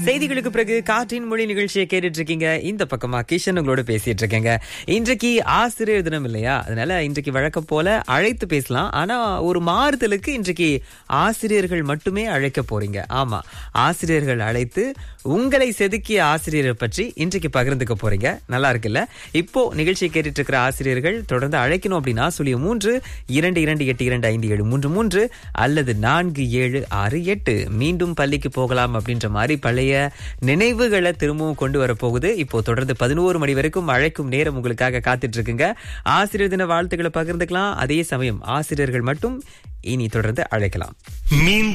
செய்திகளுக்கு பிறகு காற்றின் மொழி நிகழ்ச்சியை கேட்டுட்டு இருக்கீங்க இந்த பக்கமா கிஷன் உங்களோட பேசிட்டு இருக்கேங்க இன்றைக்கு ஆசிரியர் தினம் இல்லையா அதனால இன்றைக்கு வழக்கம் போல அழைத்து பேசலாம் ஆனா ஒரு மாறுதலுக்கு இன்றைக்கு ஆசிரியர்கள் மட்டுமே அழைக்க போறீங்க ஆமா ஆசிரியர்கள் அழைத்து உங்களை செதுக்கிய ஆசிரியரை பற்றி இன்றைக்கு பகிர்ந்துக்க போறீங்க நல்லா இருக்குல்ல இப்போ நிகழ்ச்சியை கேட்டுட்டு இருக்கிற ஆசிரியர்கள் தொடர்ந்து அழைக்கணும் அப்படின்னா சொல்லி மூன்று இரண்டு இரண்டு எட்டு இரண்டு ஐந்து ஏழு மூன்று மூன்று அல்லது நான்கு ஏழு ஆறு எட்டு மீண்டும் பள்ளிக்கு போகலாம் அப்படின்ற மாதிரி பழைய நினைவுகளை திரும்பவும் கொண்டு வரப்போகுது இப்போ தொடர்ந்து பதினோரு மணி வரைக்கும் அழைக்கும் நேரம் உங்களுக்காக காத்துட்டு இருக்குங்க ஆசிரியர் தின வாழ்த்துக்களை பகிர்ந்துக்கலாம் அதே சமயம் ஆசிரியர்கள் மட்டும் இனி தொடர்ந்து அழைக்கலாம் மீன்